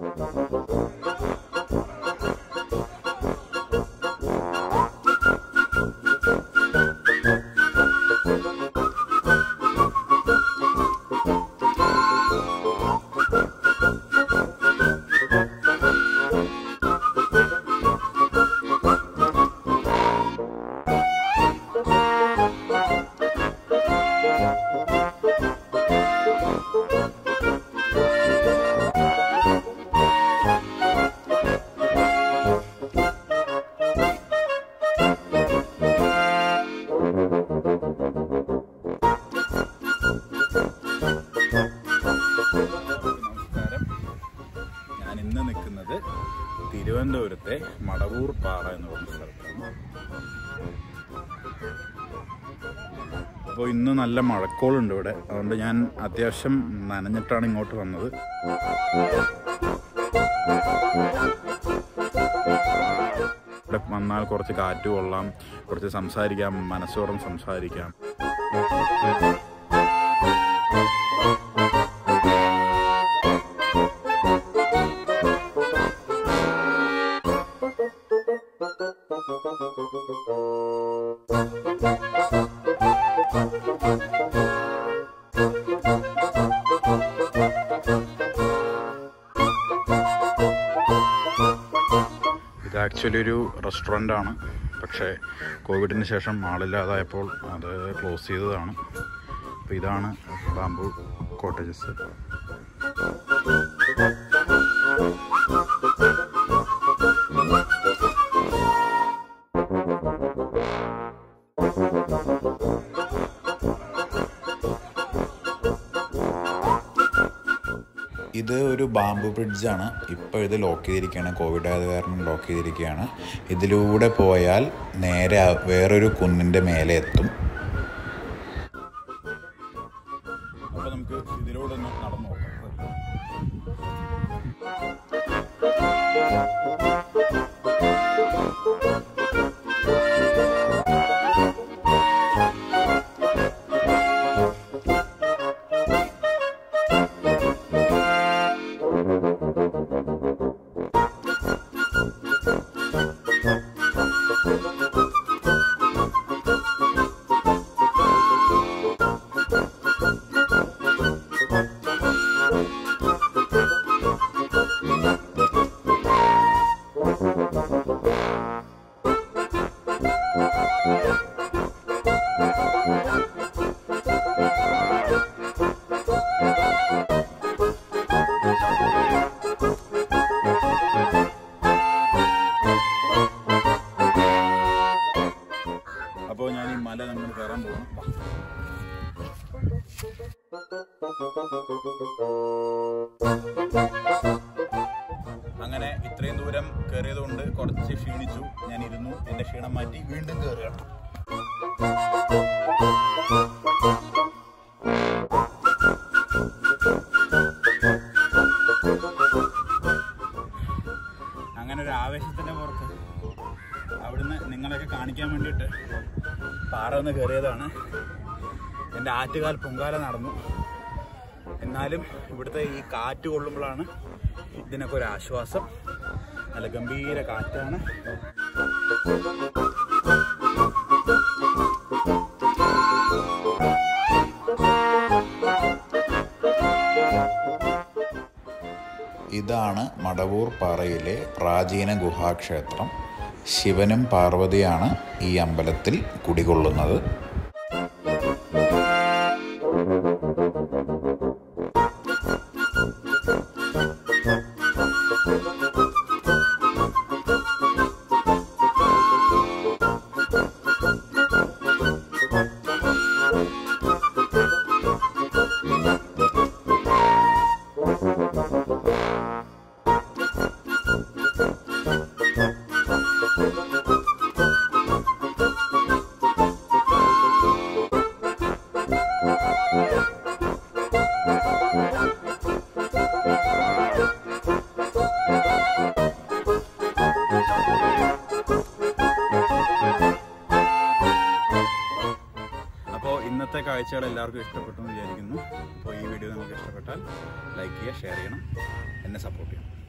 നമസ്കാരം ഞാൻ ഇന്ന് നിൽക്കുന്നത് തിരുവനന്തപുരത്തെ മടവൂർ പാറ എന്ന് പറഞ്ഞ സ്ഥലത്താണ് അപ്പോൾ ഇന്ന് നല്ല മഴക്കോളുണ്ട് ഇവിടെ അതുകൊണ്ട് ഞാൻ അത്യാവശ്യം നനഞ്ഞിട്ടാണ് ഇങ്ങോട്ട് വന്നത് ഇവിടെ വന്നാൽ കുറച്ച് കാറ്റ് കൊള്ളാം കുറച്ച് സംസാരിക്കാം മനസ്സോറും സംസാരിക്കാം ഇത് ആക്ച്വലി ഒരു റെസ്റ്റോറൻ്റ് ആണ് പക്ഷേ കോവിഡിന് ശേഷം ആളില്ലാതായപ്പോൾ അത് ക്ലോസ് ചെയ്തതാണ് അപ്പോൾ ഇതാണ് ബാംബു കോട്ടേജസ് ഇത് ഒരു ബാംബു ബ്രിഡ്ജാണ് ഇപ്പോൾ ഇത് ലോക്ക് ചെയ്തിരിക്കുകയാണ് കോവിഡ് ആയത് കാരണം ലോക്ക് ചെയ്തിരിക്കുകയാണ് ഇതിലൂടെ പോയാൽ നേരെ ആ വേറൊരു കുന്നിൻ്റെ മേലെ എത്തും അപ്പോൾ നമുക്ക് ഇതിലൂടെ ഒന്ന് നടന്നു നോക്കാം അപ്പോൾ ഞാൻ ഈ മല നമ്മൾ കയറാൻ പോകണം അങ്ങനെ ഇത്രയും ദൂരം കയറിയതുകൊണ്ട് കുറച്ച് ക്ഷീണിച്ചു ഞാൻ ഇരുന്നു എൻ്റെ ക്ഷീണം മാറ്റി വീണ്ടും കയറുകയാണ് അങ്ങനെ ഒരു ആവേശത്തിൻ്റെ പുറത്ത് അവിടുന്ന് നിങ്ങളെയൊക്കെ കാണിക്കാൻ വേണ്ടിയിട്ട് പാറ ഒന്ന് കയറിയതാണ് എൻ്റെ ആറ്റുകാൽ പൊങ്കാല നടന്നു എന്നാലും ഇവിടുത്തെ ഈ കാറ്റ് കൊള്ളുമ്പോഴാണ് ഇതിനൊക്കെ ഒരു ആശ്വാസം നല്ല ഗംഭീര കാറ്റാണ് ഇതാണ് മടവൂർ പാറയിലെ പ്രാചീന ഗുഹാക്ഷേത്രം ശിവനും പാർവതിയാണ് ഈ അമ്പലത്തിൽ കുടികൊള്ളുന്നത് അപ്പോൾ ഇന്നത്തെ കാഴ്ചകൾ എല്ലാവർക്കും ഇഷ്ടപ്പെട്ടു എന്ന് വിചാരിക്കുന്നു അപ്പോൾ ഈ വീഡിയോ നിങ്ങൾക്ക് ഇഷ്ടപ്പെട്ടാൽ ലൈക്ക് ചെയ്യുക ഷെയർ ചെയ്യണം എന്നെ സപ്പോർട്ട് ചെയ്യണം